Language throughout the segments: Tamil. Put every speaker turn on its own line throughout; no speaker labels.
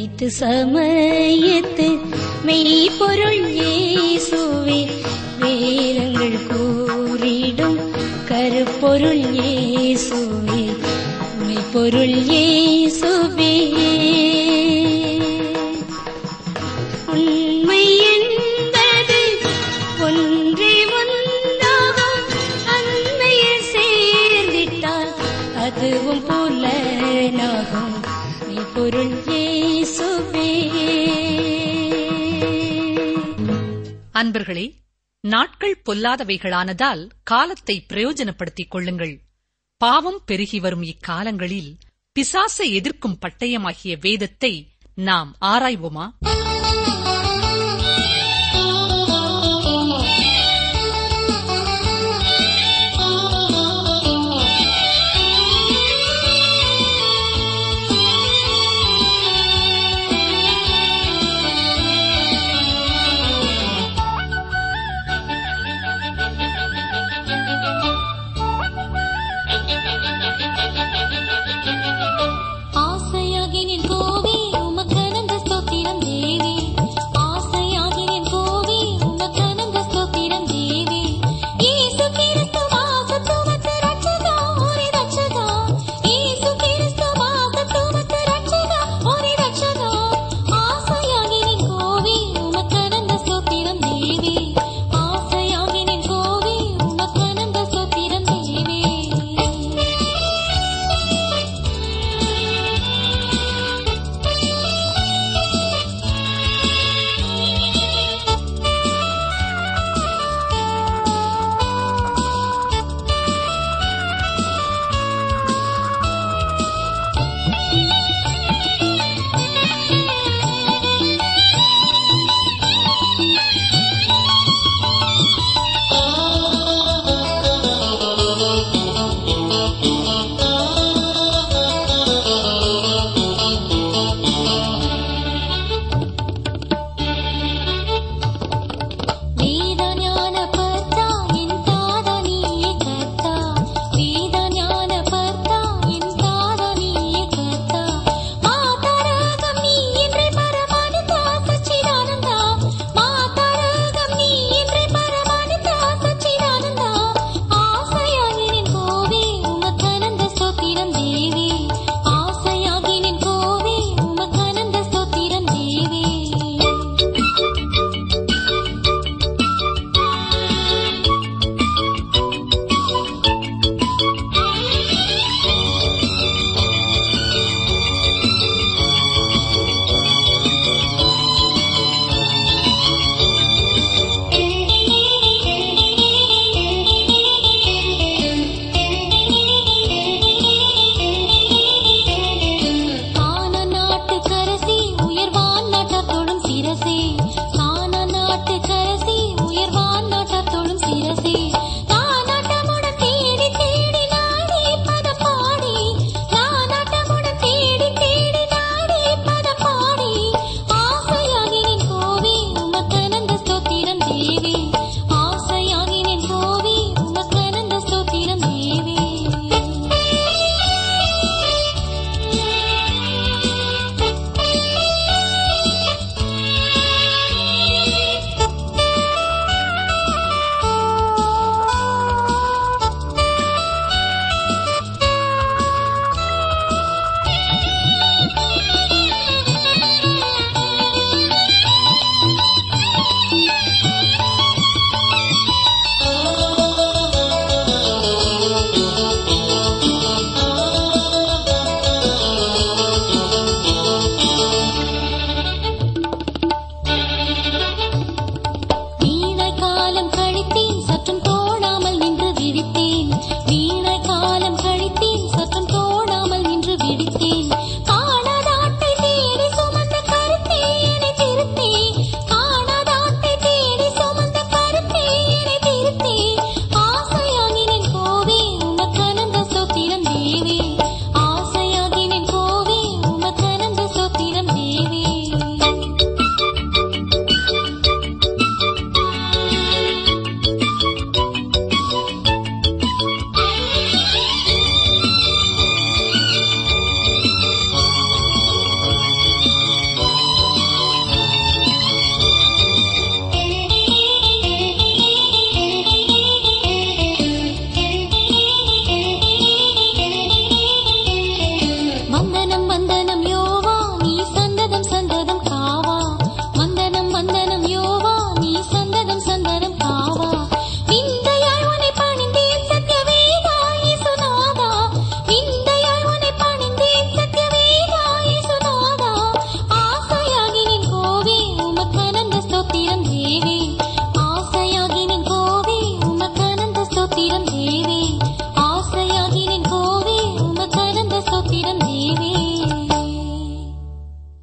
அனைத்து சமயத்து மெய்ப்பொருள் இயேசுவே வேதங்கள் கூறிடும் கருப்பொருள் இயேசுவே மெய்ப்பொருள் இயேசுவே உண்மை என்பது ஒன்றே ஒன்றாகும் அண்மையில் சேர்ந்திட்டால் அதுவும் புலனாகும் மெய்ப்பொருள் இயேசுவே
அன்பர்களே நாட்கள் பொல்லாதவைகளானதால் காலத்தை பிரயோஜனப்படுத்திக் கொள்ளுங்கள் பாவம் பெருகி வரும் இக்காலங்களில் பிசாசை எதிர்க்கும் பட்டயமாகிய வேதத்தை நாம் ஆராய்வோமா
ஆசையாகி நின் கோவே உமக்கனந்த ஸ்தோத்திரம் தேவனே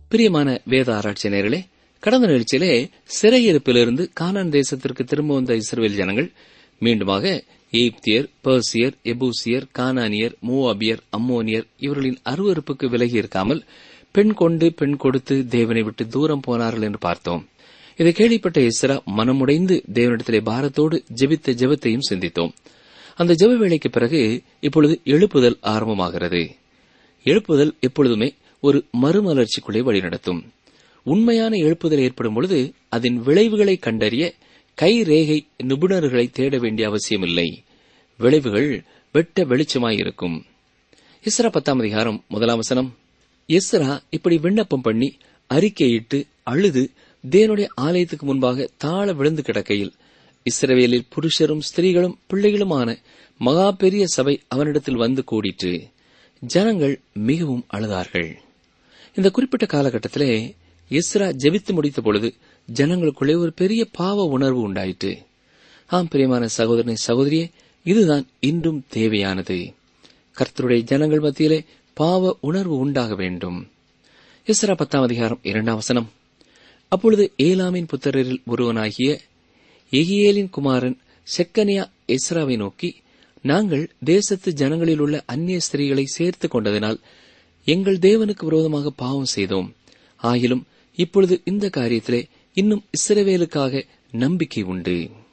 பிரியமான வேத ஆராய்ச்சி நேர்களே கடந்த நிகழ்ச்சியிலே சிறையிருப்பிலிருந்து கானான் தேசத்திற்கு திரும்ப வந்த இஸ்ரேல் ஜனங்கள் மீண்டுமாக எய்ப்தியர் பர்சியர் எபூசியர் கானானியர் மூவாபியர் அம்மோனியர் இவர்களின் அருவருப்புக்கு விலகி இருக்காமல் பெண் கொண்டு பெண் கொடுத்து தேவனை விட்டு தூரம் போனார்கள் என்று பார்த்தோம் இதை கேள்விப்பட்ட இஸ்ரா மனமுடைந்து தேவனிடத்திலே பாரத்தோடு ஜெபித்த ஜெபத்தையும் சிந்தித்தோம் அந்த ஜெப வேளைக்கு பிறகு இப்பொழுது எழுப்புதல் ஆரம்பமாகிறது எழுப்புதல் எப்பொழுதுமே ஒரு மறுமலர்ச்சிக்குள்ளே வழிநடத்தும் உண்மையான எழுப்புதல் ஏற்படும் பொழுது அதன் விளைவுகளை கண்டறிய கை ரேகை நிபுணர்களை தேட வேண்டிய அவசியமில்லை விளைவுகள் வெட்ட வெளிச்சமாயிருக்கும் இஸ்ரா பத்தாம் அதிகாரம் முதலாம் வசனம் இஸ்ரா இப்படி விண்ணப்பம் பண்ணி அறிக்கையிட்டு அழுது தேவனுடைய ஆலயத்துக்கு முன்பாக தாழ விழுந்து கிடக்கையில் இஸ்ரவேலில் புருஷரும் ஸ்திரீகளும் பிள்ளைகளுமான மகா பெரிய சபை அவனிடத்தில் வந்து கூடிற்று ஜனங்கள் மிகவும் அழுதார்கள் இந்த குறிப்பிட்ட காலகட்டத்திலே இஸ்ரா ஜெபித்து முடித்த பொழுது ஜனங்களுக்குள்ளே ஒரு பெரிய பாவ உணர்வு உண்டாயிற்று ஆம் பிரியமான சகோதரனை சகோதரியே இதுதான் இன்றும் தேவையானது கர்த்தருடைய ஜனங்கள் மத்தியிலே பாவ உணர்வு உண்டாக வேண்டும் இஸ்ரா பத்தாம் அதிகாரம் இரண்டாம் வசனம் அப்பொழுது ஏலாமின் புத்திரரில் ஒருவனாகிய எகியேலின் குமாரன் செக்கனியா எஸ்ராவை நோக்கி நாங்கள் தேசத்து ஜனங்களில் உள்ள அந்நிய ஸ்திரீகளை சேர்த்துக் கொண்டதினால் எங்கள் தேவனுக்கு விரோதமாக பாவம் செய்தோம் ஆயிலும் இப்பொழுது இந்த காரியத்திலே இன்னும் இஸ்ரவேலுக்காக நம்பிக்கை உண்டு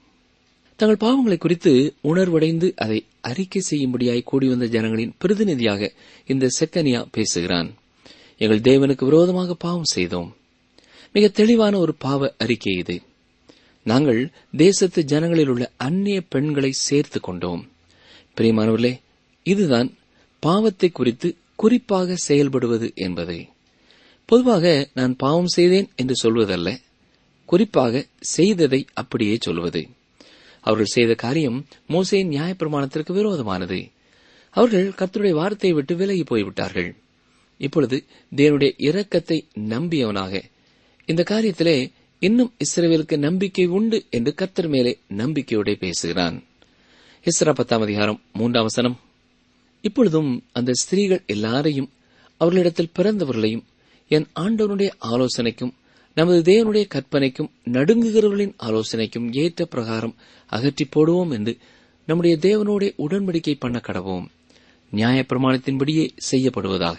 தங்கள் பாவங்களை குறித்து உணர்வடைந்து அதை அறிக்கை செய்யும்படியாய் கூடி வந்த ஜனங்களின் பிரதிநிதியாக இந்த செக்கனியா பேசுகிறான் எங்கள் தேவனுக்கு விரோதமாக பாவம் செய்தோம் மிக தெளிவான ஒரு பாவ அறிக்கை இது நாங்கள் தேசத்து ஜனங்களில் உள்ள அந்நிய பெண்களை சேர்த்துக் கொண்டோம் பிரியமானவர்களே இதுதான் பாவத்தை குறித்து குறிப்பாக செயல்படுவது என்பது பொதுவாக நான் பாவம் செய்தேன் என்று சொல்வதல்ல குறிப்பாக செய்ததை அப்படியே சொல்வது அவர்கள் செய்த காரியம் மோசேயின் நியாயப்பிரமாணத்திற்கு விரோதமானது அவர்கள் கர்த்தருடைய வார்த்தையை விட்டு விலகி போய்விட்டார்கள் இப்பொழுது தேவனுடைய இரக்கத்தை நம்பியவனாக இந்த காரியத்திலே இன்னும் இஸ்ரேவேலுக்கு நம்பிக்கை உண்டு என்று கர்த்தர் மேலே நம்பிக்கையோட பேசுகிறான் இஸ்ரா பத்தாம் அதிகாரம் மூன்றாம் வசனம் இப்பொழுதும் அந்த ஸ்திரீகள் எல்லாரையும் அவர்களிடத்தில் பிறந்தவர்களையும் என் ஆண்டவனுடைய ஆலோசனைக்கும் நமது தேவனுடைய கற்பனைக்கும் நடுங்குகிறவர்களின் ஆலோசனைக்கும் ஏற்ற பிரகாரம் அகற்றி போடுவோம் என்று நம்முடைய தேவனோட உடன்படிக்கை பண்ண கடவோம் நியாயப்பிரமாணத்தின்படியே செய்யப்படுவதாக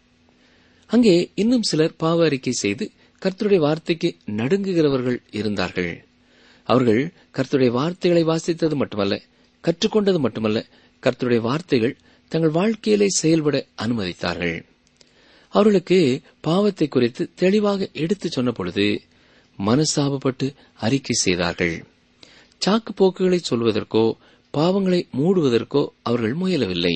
அங்கே இன்னும் சிலர் பாவ அறிக்கை செய்து கர்த்தருடைய வார்த்தைக்கு நடுங்குகிறவர்கள் இருந்தார்கள் அவர்கள் கர்த்தருடைய வார்த்தைகளை வாசித்தது மட்டுமல்ல கற்றுக்கொண்டது மட்டுமல்ல கர்த்தருடைய வார்த்தைகள் தங்கள் வாழ்க்கையிலே செயல்பட அனுமதித்தார்கள் அவர்களுக்கு பாவத்தை குறித்து தெளிவாக எடுத்துச் சொன்ன பொழுது மனசாபப்பட்டு அறிக்கை செய்தார்கள் சாக்கு போக்குகளை சொல்வதற்கோ பாவங்களை மூடுவதற்கோ அவர்கள் முயலவில்லை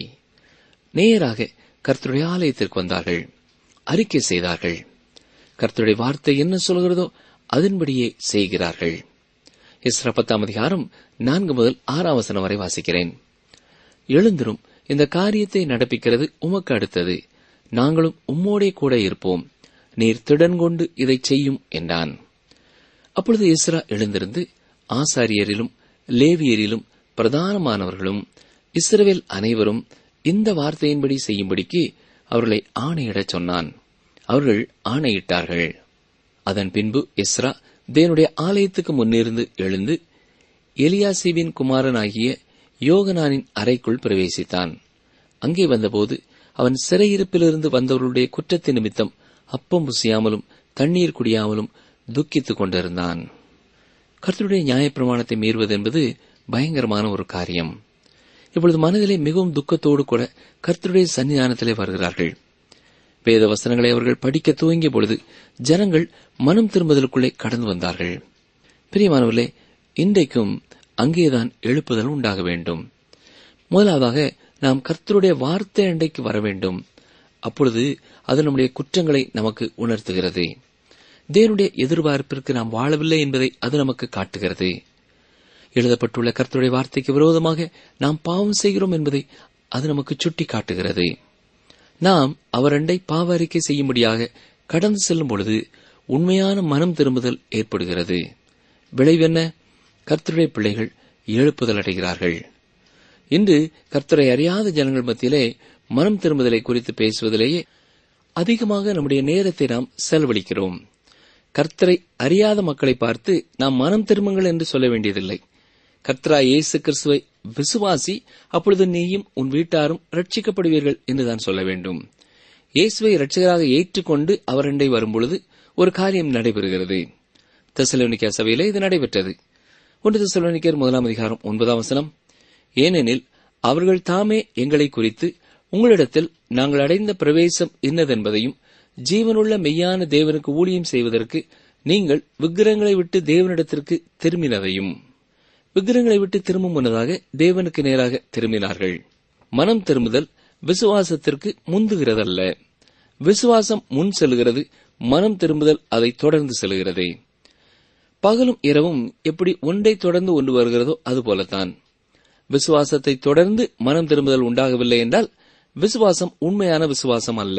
நேராக கர்த்தருடைய ஆலயத்திற்கு வந்தார்கள் அறிக்கை செய்தார்கள் கர்த்தருடைய வார்த்தை என்ன சொல்கிறதோ அதன்படியே செய்கிறார்கள் இஸ்ரா பத்தாம் அதிகாரம் நான்கு முதல் ஆறாம் வசனம் வரை வாசிக்கிறேன் எழுந்திரும் இந்த காரியத்தை நடப்பிக்கிறது உமக்கு அடுத்தது நாங்களும் உம்மோடே கூட இருப்போம் நீர் திடன் கொண்டு இதைச் செய்யும் என்றான் அப்பொழுது இஸ்ரா எழுந்திருந்து ஆசாரியரிலும் லேவியரிலும் பிரதானமானவர்களும் இஸ்ரவேல் அனைவரும் இந்த வார்த்தையின்படி செய்யும்படிக்கு அவர்களை ஆணையிடச் சொன்னான் அவர்கள் ஆணையிட்டார்கள் அதன் பின்பு இஸ்ரா தேவனுடைய ஆலயத்துக்கு முன்னிருந்து எழுந்து எலியாசிவின் குமாரனாகிய யோகனானின் அறைக்குள் பிரவேசித்தான் அங்கே வந்தபோது அவன் சிறையிருப்பிலிருந்து வந்தவர்களுடைய குற்றத்தின் நிமித்தம் அப்பம் புசியாமலும் தண்ணீர் குடியாமலும் துக்கித்துக் கொண்டிருந்தான் கர்த்தருடைய நியாயப்பிரமாணத்தை மீறுவது என்பது பயங்கரமான ஒரு காரியம் இப்பொழுது மனதிலே மிகவும் துக்கத்தோடு கூட கர்த்தருடைய சன்னிதானத்திலே வருகிறார்கள் வேத வசனங்களை அவர்கள் படிக்க துவங்கிய பொழுது ஜனங்கள் மனம் திரும்புதலுக்குள்ளே கடந்து வந்தார்கள் பிரியமானவர்களே இன்றைக்கும் அங்கேதான் எழுப்புதல் உண்டாக வேண்டும் முதலாவதாக நாம் கர்த்தருடைய வார்த்தை அண்டைக்கு வர வேண்டும் அப்பொழுது அது நம்முடைய குற்றங்களை நமக்கு உணர்த்துகிறது தேவனுடைய எதிர்பார்ப்பிற்கு நாம் வாழவில்லை என்பதை அது நமக்கு காட்டுகிறது எழுதப்பட்டுள்ள கர்த்தருடைய வார்த்தைக்கு விரோதமாக நாம் பாவம் செய்கிறோம் என்பதை அது நமக்கு சுட்டி காட்டுகிறது நாம் அவரண்டை பாவ அறிக்கை செய்யும்படியாக கடந்து செல்லும் பொழுது உண்மையான மனம் திரும்புதல் ஏற்படுகிறது விளைவென்ன கர்த்தருடைய பிள்ளைகள் எழுப்புதல் அடைகிறார்கள் இன்று கர்த்தரை அறியாத ஜனங்கள் மத்தியிலே மனம் திரும்புதலை குறித்து பேசுவதிலேயே அதிகமாக நம்முடைய நேரத்தை நாம் செலவழிக்கிறோம் கர்த்தரை அறியாத மக்களை பார்த்து நாம் மனம் திரும்புங்கள் என்று சொல்ல வேண்டியதில்லை கர்த்தரா இயேசு கிறிஸ்துவை விசுவாசி அப்பொழுது நீயும் உன் வீட்டாரும் ரட்சிக்கப்படுவீர்கள் என்றுதான் சொல்ல வேண்டும் இயேசுவை இரட்சகராக ஏற்றுக்கொண்டு அவரண்டை வரும்பொழுது ஒரு காரியம் நடைபெறுகிறது தெசலோனிக்கா சபையிலே இது நடைபெற்றது ஒன்று தெசலோனிக்கர் முதலாம் அதிகாரம் ஒன்பதாம் வசனம் ஏனெனில் அவர்கள் தாமே எங்களை குறித்து உங்களிடத்தில் நாங்கள் அடைந்த பிரவேசம் இன்னதென்பதையும் ஜீவனுள்ள மெய்யான தேவனுக்கு ஊழியம் செய்வதற்கு நீங்கள் விக்கிரங்களை விட்டு தேவனிடத்திற்கு திரும்பினதையும் விக்கிரங்களை விட்டு திரும்பும் முன்னதாக தேவனுக்கு நேராக திரும்பினார்கள் மனம் திரும்புதல் விசுவாசத்திற்கு முந்துகிறதல்ல விசுவாசம் முன் செல்கிறது மனம் திரும்புதல் அதை தொடர்ந்து செல்கிறது பகலும் இரவும் எப்படி ஒன்றை தொடர்ந்து ஒன்று வருகிறதோ அதுபோலத்தான் விசுவாசத்தை தொடர்ந்து மனம் திரும்புதல் உண்டாகவில்லை என்றால் விசுவாசம் உண்மையான விசுவாசம் அல்ல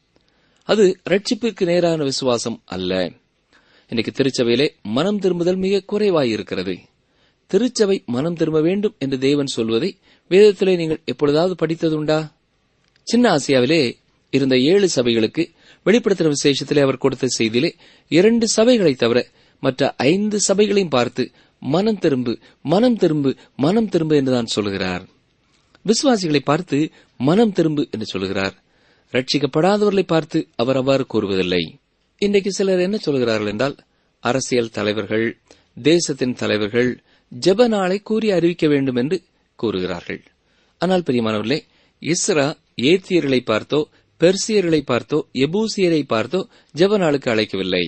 அது ரட்சிப்பிற்கு நேரான விசுவாசம் அல்ல இன்னைக்கு திருச்சபையிலே மனம் திரும்புதல் மிக குறைவாயிருக்கிறது திருச்சபை மனம் திரும்ப வேண்டும் என்று தேவன் சொல்வதை வேதத்திலே நீங்கள் எப்பொழுதாவது படித்ததுண்டா சின்ன ஆசியாவிலே இருந்த ஏழு சபைகளுக்கு வெளிப்படுத்துகிற விசேஷத்திலே அவர் கொடுத்த செய்தியிலே இரண்டு சபைகளை தவிர மற்ற ஐந்து சபைகளையும் பார்த்து மனம் திரும்பு மனம் திரும்பு மனம் திரும்பு என்றுதான் சொல்கிறார் விசுவாசிகளை பார்த்து மனம் திரும்பு என்று சொல்கிறார் ரட்சிக்கப்படாதவர்களை பார்த்து அவர் அவ்வாறு கூறுவதில்லை இன்றைக்கு சிலர் என்ன சொல்கிறார்கள் என்றால் அரசியல் தலைவர்கள் தேசத்தின் தலைவர்கள் ஜெப நாளை கூறி அறிவிக்க வேண்டும் என்று கூறுகிறார்கள் ஆனால் பிரியமானவர்களே இஸ்ரா ஏத்தியர்களை பார்த்தோ பெர்சியர்களை பார்த்தோ எபூசியரை பார்த்தோ ஜெப நாளுக்கு அழைக்கவில்லை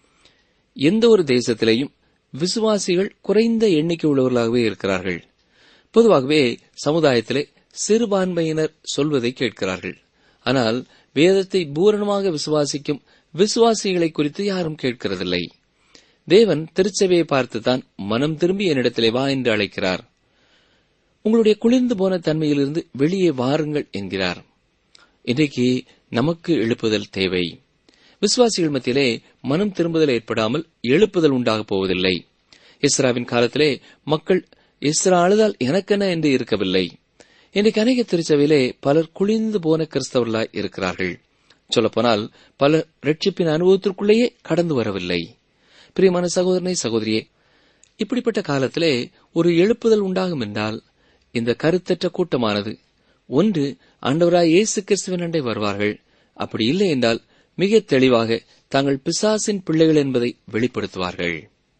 எந்த ஒரு தேசத்திலேயும் விசுவாசிகள் குறைந்த எண்ணிக்கை உள்ளவர்களாகவே இருக்கிறார்கள் பொதுவாகவே சமுதாயத்திலே சிறுபான்மையினர் சொல்வதை கேட்கிறார்கள் ஆனால் வேதத்தை பூரணமாக விசுவாசிக்கும் விசுவாசிகளை குறித்து யாரும் கேட்கிறதில்லை தேவன் திருச்சபையை பார்த்துதான் மனம் திரும்பி என்னிடத்திலே வா என்று அழைக்கிறார் உங்களுடைய குளிர்ந்து போன தன்மையிலிருந்து வெளியே வாருங்கள் என்கிறார் இன்றைக்கு நமக்கு எழுப்புதல் தேவை விசுவாசிகள் மத்தியிலே மனம் திரும்புதல் ஏற்படாமல் எழுப்புதல் உண்டாகப் போவதில்லை இஸ்ராவின் காலத்திலே மக்கள் இஸ்ரா அழுதால் எனக்கென என்று இருக்கவில்லை இன்றைக்கு அநேக திருச்சபையிலே பலர் குளிர்ந்து போன கிறிஸ்தவர்களாய் இருக்கிறார்கள் சொல்லப்போனால் பலர் ரட்சிப்பின் அனுபவத்திற்குள்ளேயே கடந்து வரவில்லை பிரியமான சகோதரனை சகோதரியே இப்படிப்பட்ட காலத்திலே ஒரு எழுப்புதல் உண்டாகும் என்றால் இந்த கருத்தற்ற கூட்டமானது ஒன்று ஆண்டவராய் இயேசு கிறிஸ்துவின் அண்டை வருவார்கள் அப்படி இல்லை என்றால் மிக தெளிவாக தாங்கள் பிசாசின் பிள்ளைகள் என்பதை வெளிப்படுத்துவார்கள்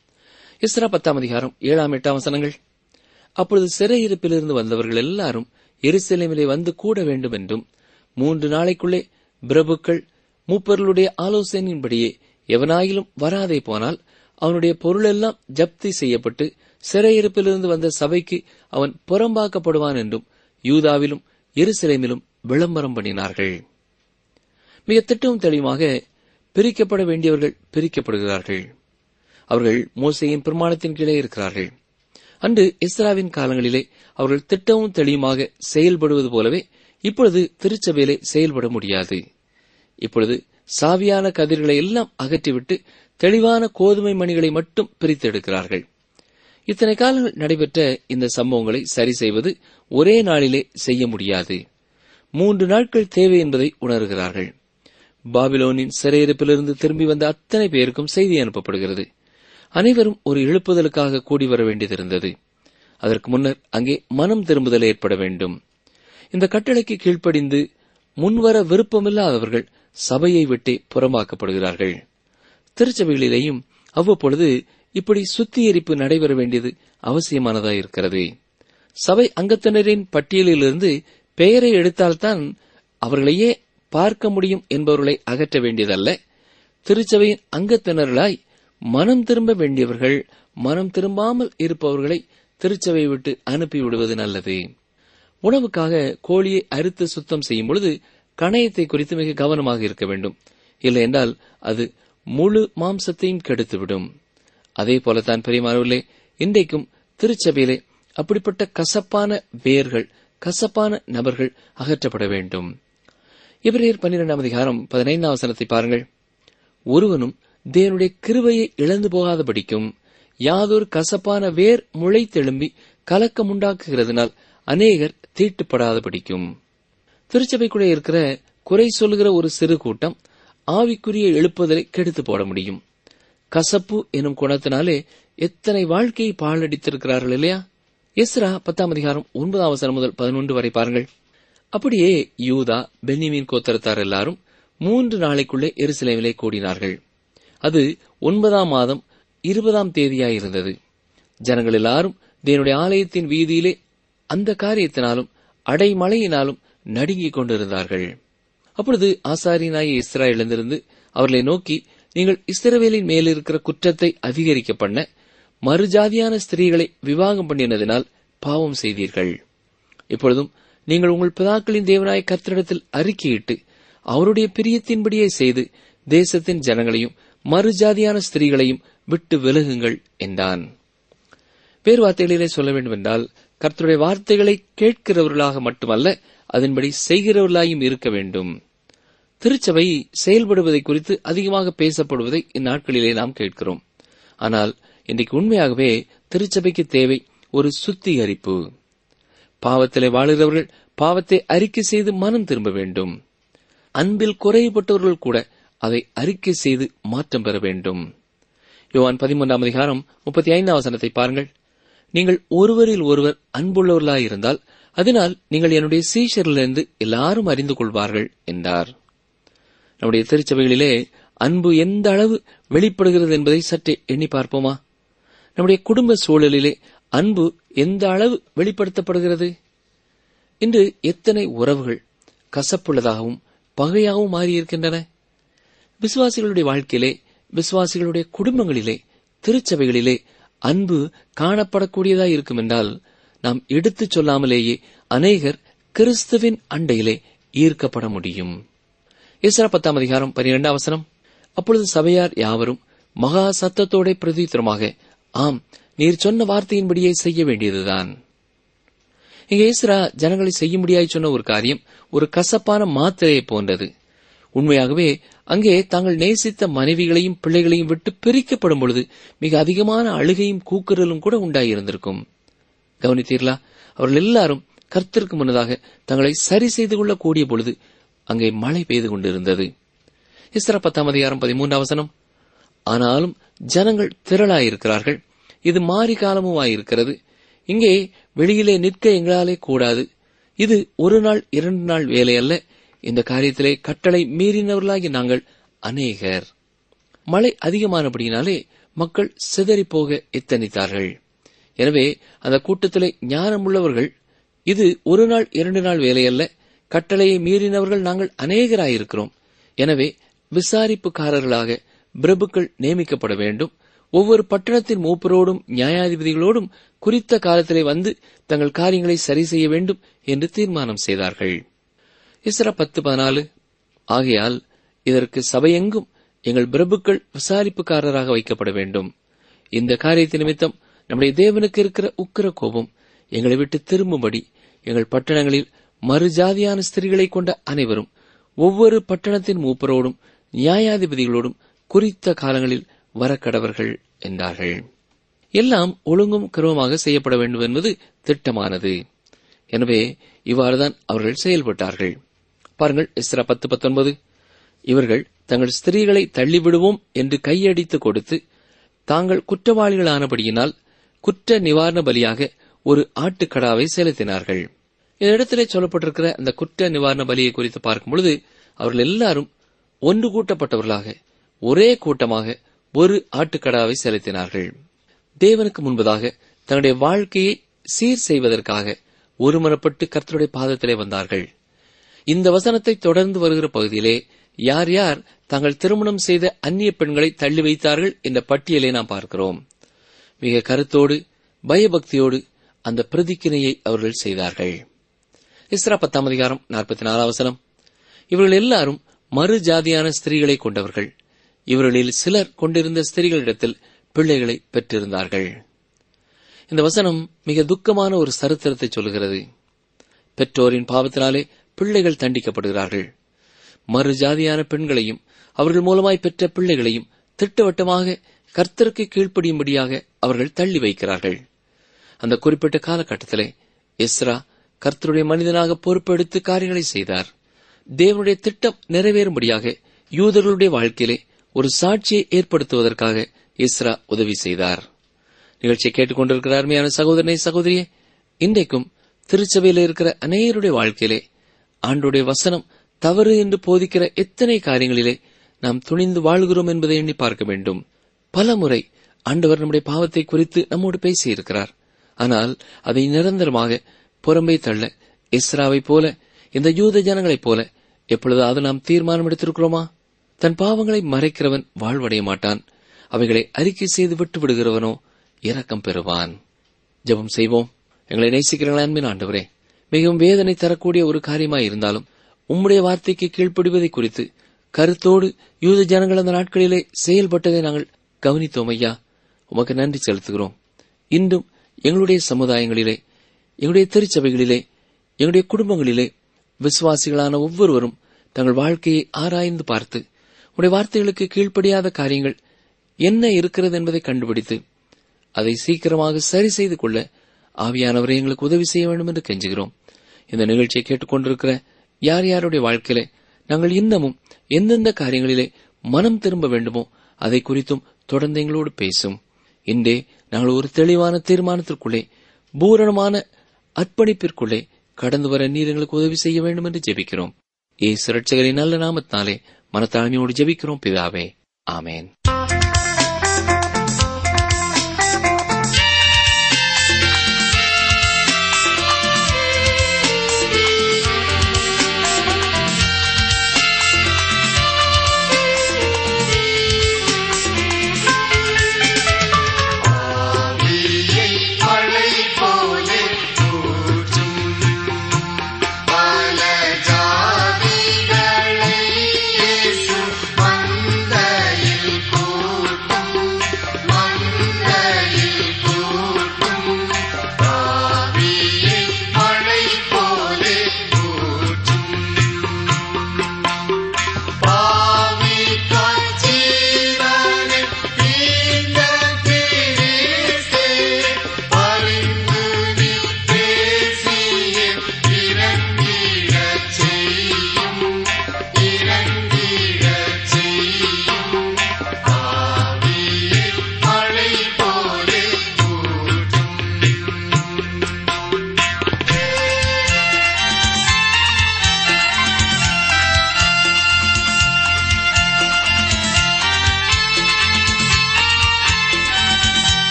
இஸ்ரா பத்தாம் அதிகாரம் ஏழாம் எட்டாம் வசனங்கள் அப்பொழுது சிறையிருப்பிலிருந்து வந்தவர்கள் எல்லாரும் எருசலேமிலே வந்து கூட வேண்டும் என்றும் மூன்று நாளைக்குள்ளே பிரபுக்கள் மூப்பர்களுடைய ஆலோசனையின்படியே எவனாயிலும் வராதே போனால் அவனுடைய பொருளெல்லாம் ஜப்தி செய்யப்பட்டு சிறையிருப்பிலிருந்து வந்த சபைக்கு அவன் புறம்பாக்கப்படுவான் என்றும் யூதாவிலும் எருசலேமிலும் விளம்பரம் பண்ணினார்கள் மிக திட்டமும் தெளிவாக பிரிக்கப்பட வேண்டியவர்கள் பிரிக்கப்படுகிறார்கள் அவர்கள் மோசையின் பிரமாணத்தின் கீழே இருக்கிறார்கள் அன்று இஸ்ராவின் காலங்களிலே அவர்கள் திட்டமும் தெளிவுமாக செயல்படுவது போலவே இப்பொழுது திருச்சபையிலே செயல்பட முடியாது இப்பொழுது சாவியான கதிர்களை எல்லாம் அகற்றிவிட்டு தெளிவான கோதுமை மணிகளை மட்டும் பிரித்தெடுக்கிறார்கள் இத்தனை காலங்கள் நடைபெற்ற இந்த சம்பவங்களை சரி செய்வது ஒரே நாளிலே செய்ய முடியாது மூன்று நாட்கள் தேவை என்பதை உணர்கிறார்கள் பாபிலோனின் சிறையிருப்பிலிருந்து திரும்பி வந்த அத்தனை பேருக்கும் செய்தி அனுப்பப்படுகிறது அனைவரும் ஒரு எழுப்புதலுக்காக கூடி வர வேண்டியதிருந்தது அதற்கு முன்னர் அங்கே மனம் திரும்புதல் ஏற்பட வேண்டும் இந்த கட்டளைக்கு கீழ்ப்படிந்து முன்வர விருப்பமில்லாதவர்கள் சபையை விட்டே புறம்பாக்கப்படுகிறார்கள் திருச்சபைகளிலேயும் அவ்வப்பொழுது இப்படி சுத்திகரிப்பு நடைபெற வேண்டியது அவசியமானதாயிருக்கிறது சபை அங்கத்தினரின் பட்டியலிலிருந்து பெயரை எடுத்தால்தான் அவர்களையே பார்க்க முடியும் என்பவர்களை அகற்ற வேண்டியதல்ல திருச்சபையின் அங்கத்தினர்களாய் மனம் திரும்ப வேண்டியவர்கள் மனம் திரும்பாமல் இருப்பவர்களை திருச்சபை விட்டு அனுப்பிவிடுவது நல்லது உணவுக்காக கோழியை அறுத்து சுத்தம் செய்யும் பொழுது கணையத்தை குறித்து மிக கவனமாக இருக்க வேண்டும் இல்லை என்றால் அது முழு மாம்சத்தையும் கெடுத்துவிடும் அதே போலத்தான் பெரியமானவர்களே இன்றைக்கும் திருச்சபையிலே அப்படிப்பட்ட கசப்பான வேர்கள் கசப்பான நபர்கள் அகற்றப்பட வேண்டும் இவரையர் பன்னிரெண்டாம் அதிகாரம் பதினைந்தாம் வசனத்தை பாருங்கள் ஒருவனும் தேவனுடைய கிருபையை இழந்து போகாதபடிக்கும் யாதொரு கசப்பான வேர் முளைத்தெழும்பி கலக்கம் உண்டாக்குகிறதுனால் அநேகர் தீட்டுப்படாதபடிக்கும் திருச்சபைக்குள்ளே இருக்கிற குறை சொல்லுகிற ஒரு சிறு கூட்டம் ஆவிக்குரிய எழுப்புதலை கெடுத்து போட முடியும் கசப்பு எனும் குணத்தினாலே எத்தனை வாழ்க்கையை பாழடித்திருக்கிறார்கள் இல்லையா எஸ்ரா பத்தாம் அதிகாரம் ஒன்பதாம் வசனம் முதல் பதினொன்று வரை பாருங்கள் அப்படியே யூதா பென்னிமீன் கோத்தரத்தார் எல்லாரும் மூன்று நாளைக்குள்ளே எருசலேமிலே கூடினார்கள் அது ஒன்பதாம் மாதம் இருபதாம் தேதியாயிருந்தது ஜனங்கள் எல்லாரும் தேவனுடைய ஆலயத்தின் வீதியிலே அந்த காரியத்தினாலும் அடைமழையினாலும் நடுங்கிக் கொண்டிருந்தார்கள் அப்பொழுது ஆசாரியனாய இஸ்ரா எழுந்திருந்து அவர்களை நோக்கி நீங்கள் இஸ்ரவேலின் மேலிருக்கிற குற்றத்தை அதிகரிக்க பண்ண மறுஜாதியான ஸ்திரீகளை விவாகம் பண்ணினதினால் பாவம் செய்தீர்கள் இப்பொழுதும் நீங்கள் உங்கள் பிதாக்களின் தேவனாய கர்த்தரிடத்தில் அறிக்கையிட்டு அவருடைய பிரியத்தின்படியே செய்து தேசத்தின் ஜனங்களையும் மறுஜாதியான ஸ்திரீகளையும் விட்டு விலகுங்கள் என்றான் வேறு வார்த்தைகளிலே சொல்ல வேண்டுமென்றால் கர்த்தருடைய வார்த்தைகளை கேட்கிறவர்களாக மட்டுமல்ல அதன்படி செய்கிறவர்களாயும் இருக்க வேண்டும் திருச்சபை செயல்படுவதை குறித்து அதிகமாக பேசப்படுவதை இந்நாட்களிலே நாம் கேட்கிறோம் ஆனால் இன்றைக்கு உண்மையாகவே திருச்சபைக்கு தேவை ஒரு சுத்திகரிப்பு பாவத்திலே வாழுகிறவர்கள் பாவத்தை அறிக்கை செய்து மனம் திரும்ப வேண்டும் அன்பில் குறைபட்டவர்கள் கூட அதை அறிக்கை செய்து மாற்றம் பெற வேண்டும் யோவான் பதிமூன்றாம் அதிகாரம் முப்பத்தி ஐந்தாம் வசனத்தை பாருங்கள் நீங்கள் ஒருவரில் ஒருவர் அன்புள்ளவர்களாயிருந்தால் அதனால் நீங்கள் என்னுடைய சீஷரிலிருந்து எல்லாரும் அறிந்து கொள்வார்கள் என்றார் நம்முடைய திருச்சபைகளிலே அன்பு எந்த அளவு வெளிப்படுகிறது என்பதை சற்றே எண்ணி பார்ப்போமா நம்முடைய குடும்ப சூழலிலே அன்பு எந்த அளவு வெளிப்படுத்தப்படுகிறது இன்று எத்தனை உறவுகள் கசப்புள்ளதாகவும் பகையாகவும் மாறியிருக்கின்றன விசுவாசிகளுடைய வாழ்க்கையிலே விசுவாசிகளுடைய குடும்பங்களிலே திருச்சபைகளிலே அன்பு காணப்படக்கூடியதாய் இருக்கும் என்றால் நாம் எடுத்துச் சொல்லாமலேயே அநேகர் கிறிஸ்துவின் அண்டையிலே ஈர்க்கப்பட முடியும் இஸ்ரா பத்தாம் அதிகாரம் பனிரெண்டாம் அவசரம் அப்பொழுது சபையார் யாவரும் மகா சத்தத்தோட பிரதித்திரமாக ஆம் நீர் சொன்ன வார்த்தையின்படியே செய்ய வேண்டியதுதான் இங்கே இஸ்ரா ஜனங்களை செய்ய முடியாய் சொன்ன ஒரு காரியம் ஒரு கசப்பான மாத்திரையை போன்றது உண்மையாகவே அங்கே தாங்கள் நேசித்த மனைவிகளையும் பிள்ளைகளையும் விட்டு பிரிக்கப்படும் பொழுது மிக அதிகமான அழுகையும் கூக்குரலும் கூட உண்டாயிருந்திருக்கும் கவனித்தீர்களா அவர்கள் எல்லாரும் கர்த்தருக்கு முன்னதாக தங்களை சரி செய்து கொள்ள கூடிய பொழுது அங்கே மழை பெய்து கொண்டிருந்தது இஸ்ரா பத்தாம் அதிகாரம் பதிமூன்றாம் வசனம் ஆனாலும் ஜனங்கள் திரளாயிருக்கிறார்கள் இது மாறி காலமுமாயிருக்கிறது இங்கே வெளியிலே நிற்க எங்களாலே கூடாது இது ஒரு நாள் இரண்டு நாள் வேலை அல்ல இந்த காரியத்திலே கட்டளை மீறினவர்களாகி நாங்கள் அநேகர் மழை அதிகமானபடியினாலே மக்கள் சிதறிப் போக எத்தனித்தார்கள் எனவே அந்த கூட்டத்திலே ஞானமுள்ளவர்கள் இது ஒரு நாள் இரண்டு நாள் வேலையல்ல கட்டளையை மீறினவர்கள் நாங்கள் அநேகராயிருக்கிறோம் எனவே விசாரிப்புக்காரர்களாக பிரபுக்கள் நியமிக்கப்பட வேண்டும் ஒவ்வொரு பட்டணத்தின் மூப்பரோடும் நியாயாதிபதிகளோடும் குறித்த காலத்திலே வந்து தங்கள் காரியங்களை சரி செய்ய வேண்டும் என்று தீர்மானம் செய்தார்கள் இஸ்ரா பத்து பதினாலு ஆகையால் இதற்கு சபையெங்கும் எங்கள் பிரபுக்கள் விசாரிப்புக்காரராக வைக்கப்பட வேண்டும் இந்த காரியத்தின் நிமித்தம் நம்முடைய தேவனுக்கு இருக்கிற உக்கிர கோபம் எங்களை விட்டு திரும்பும்படி எங்கள் பட்டணங்களில் மறுஜாதியான ஸ்திரீகளை கொண்ட அனைவரும் ஒவ்வொரு பட்டணத்தின் மூப்பரோடும் நியாயாதிபதிகளோடும் குறித்த காலங்களில் வரக்கடவர்கள் என்றார்கள் எல்லாம் ஒழுங்கும் கருவமாக செய்யப்பட வேண்டும் என்பது திட்டமானது எனவே இவ்வாறுதான் அவர்கள் செயல்பட்டார்கள் பாருங்கள் இஸ்ரா பத்து பத்தொன்பது இவர்கள் தங்கள் ஸ்திரீகளை தள்ளிவிடுவோம் என்று கையடித்து கொடுத்து தாங்கள் குற்றவாளிகளானபடியினால் குற்ற நிவாரண பலியாக ஒரு ஆட்டுக்கடாவை செலுத்தினார்கள் இந்த இடத்திலே சொல்லப்பட்டிருக்கிற அந்த குற்ற நிவாரண பலியை குறித்து பார்க்கும் பொழுது அவர்கள் எல்லாரும் ஒன்று கூட்டப்பட்டவர்களாக ஒரே கூட்டமாக ஒரு ஆட்டுக்கடாவை செலுத்தினார்கள் தேவனுக்கு முன்பதாக தன்னுடைய வாழ்க்கையை சீர் செய்வதற்காக ஒருமனப்பட்டு கர்த்தருடைய பாதத்திலே வந்தார்கள் இந்த வசனத்தை தொடர்ந்து வருகிற பகுதியிலே யார் யார் தாங்கள் திருமணம் செய்த அந்நிய பெண்களை தள்ளி வைத்தார்கள் என்ற பட்டியலை நாம் பார்க்கிறோம் மிக கருத்தோடு பயபக்தியோடு அந்த பிரதிக்கினையை அவர்கள் செய்தார்கள் இஸ்ரா பத்தாம் அதிகாரம் நாற்பத்தி நாலாம் வசனம் இவர்கள் எல்லாரும் மறு ஜாதியான ஸ்திரீகளை கொண்டவர்கள் இவர்களில் சிலர் கொண்டிருந்த ஸ்திரீகளிடத்தில் பிள்ளைகளை பெற்றிருந்தார்கள் இந்த வசனம் மிக துக்கமான ஒரு சரித்திரத்தை சொல்கிறது பெற்றோரின் பாவத்தினாலே பிள்ளைகள் தண்டிக்கப்படுகிறார்கள் மறு ஜாதியான பெண்களையும் அவர்கள் மூலமாய் பெற்ற பிள்ளைகளையும் திட்டவட்டமாக கர்த்தருக்கு கீழ்ப்படியும்படியாக அவர்கள் தள்ளி வைக்கிறார்கள் அந்த குறிப்பிட்ட காலகட்டத்திலே எஸ்ரா கர்த்தருடைய மனிதனாக பொறுப்பெடுத்து காரியங்களை செய்தார் தேவனுடைய திட்டம் நிறைவேறும்படியாக யூதர்களுடைய வாழ்க்கையிலே ஒரு சாட்சியை ஏற்படுத்துவதற்காக இஸ்ரா உதவி செய்தார் நிகழ்ச்சியை கேட்டுக்கொண்டிருக்கிற அருமையான சகோதரனை சகோதரியே இன்றைக்கும் திருச்சபையில் இருக்கிற அநேகருடைய வாழ்க்கையிலே ஆண்டுடைய வசனம் தவறு என்று போதிக்கிற எத்தனை காரியங்களிலே நாம் துணிந்து வாழ்கிறோம் என்பதை எண்ணி பார்க்க வேண்டும் பல முறை ஆண்டவர் நம்முடைய பாவத்தை குறித்து நம்மோடு பேசியிருக்கிறார் ஆனால் அதை நிரந்தரமாக புறம்பே தள்ள இஸ்ராவைப் போல இந்த யூத ஜனங்களைப் போல எப்பொழுதாவது நாம் தீர்மானம் எடுத்திருக்கிறோமா தன் பாவங்களை மறைக்கிறவன் வாழ்வடைய மாட்டான் அவைகளை அறிக்கை செய்து விட்டு விடுகிறவனோ இரக்கம் பெறுவான் ஜெபம் செய்வோம் எங்களை நேசிக்கிறீங்களா அன்பின் ஆண்டவரே மிகவும் வேதனை தரக்கூடிய ஒரு காரியமாய் இருந்தாலும் உம்முடைய வார்த்தைக்கு கீழ்ப்படிவதை குறித்து கருத்தோடு யூத ஜனங்கள் அந்த நாட்களிலே செயல்பட்டதை நாங்கள் கவனித்தோம் ஐயா உமக்கு நன்றி செலுத்துகிறோம் இன்றும் எங்களுடைய சமுதாயங்களிலே எங்களுடைய திருச்சபைகளிலே எங்களுடைய குடும்பங்களிலே விசுவாசிகளான ஒவ்வொருவரும் தங்கள் வாழ்க்கையை ஆராய்ந்து பார்த்து உடைய வார்த்தைகளுக்கு கீழ்ப்படியாத காரியங்கள் என்ன இருக்கிறது என்பதை கண்டுபிடித்து அதை சீக்கிரமாக சரி செய்து கொள்ள ஆவியானவரை எங்களுக்கு உதவி செய்ய வேண்டும் என்று கெஞ்சுகிறோம் இந்த நிகழ்ச்சியை கேட்டுக்கொண்டிருக்கிற யார் யாருடைய வாழ்க்கையிலே நாங்கள் இன்னமும் எந்தெந்த காரியங்களிலே மனம் திரும்ப வேண்டுமோ அதை குறித்தும் தொடர்ந்து எங்களோடு பேசும் இன்றே நாங்கள் ஒரு தெளிவான தீர்மானத்திற்குள்ளே பூரணமான அர்ப்பணிப்பிற்குள்ளே கடந்து வர நீர் எங்களுக்கு உதவி செய்ய வேண்டும் என்று ஜெபிக்கிறோம் ஏசு ரட்சகரின் நல்ல நாமத்தினாலே மனத்தாழ்மையோடு ஜெபிக்கிறோம் பிதாவே ஆமேன்
ஆவியை மழை போலே ஊற்றும் பல ஜாதிகளை இயேசு மந்தையில்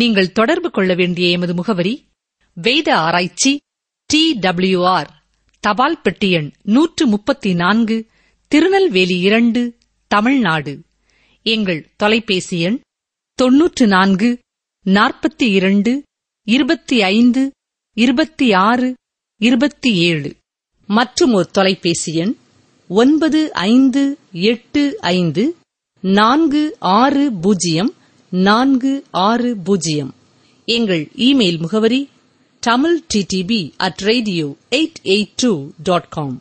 நீங்கள் தொடர்பு கொள்ள வேண்டிய எமது முகவரி வேத ஆராய்ச்சி டி ஆர் தபால் பெட்டி எண் நூற்று முப்பத்தி நான்கு திருநெல்வேலி இரண்டு தமிழ்நாடு எங்கள் தொலைபேசி எண் தொன்னூற்று நான்கு நாற்பத்தி இரண்டு இருபத்தி ஐந்து இருபத்தி ஆறு இருபத்தி ஏழு மற்றும் ஒரு தொலைபேசி எண் ஒன்பது ஐந்து எட்டு ஐந்து நான்கு ஆறு பூஜ்ஜியம் நான்கு ஆறு பூஜ்ஜியம் எங்கள் இமெயில் முகவரி Tamil TTB at radio eight eight two dot com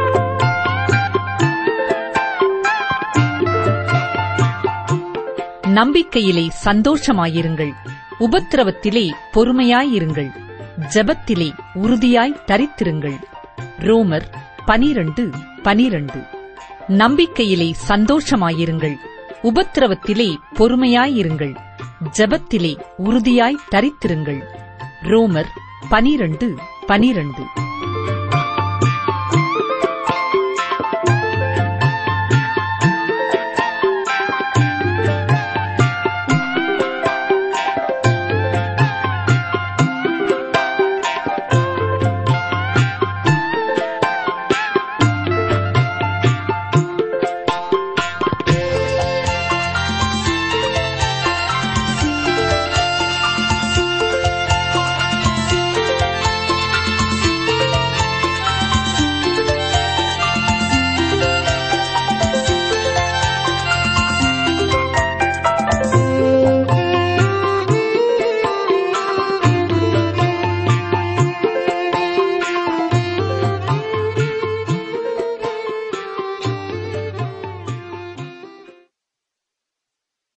நம்பிக்கையிலே சந்தோஷமாயிருங்கள் உபத்திரவத்திலே பொறுமையாயிருங்கள் ஜெபத்திலே உறுதியாய் தரித்திருங்கள் ரோமர் பனிரண்டு பனிரண்டு நம்பிக்கையிலே சந்தோஷமாயிருங்கள் உபத்திரவத்திலே பொறுமையாயிருங்கள் ஜெபத்திலே உறுதியாய் தரித்திருங்கள் ரோமர் பனிரண்டு பனிரண்டு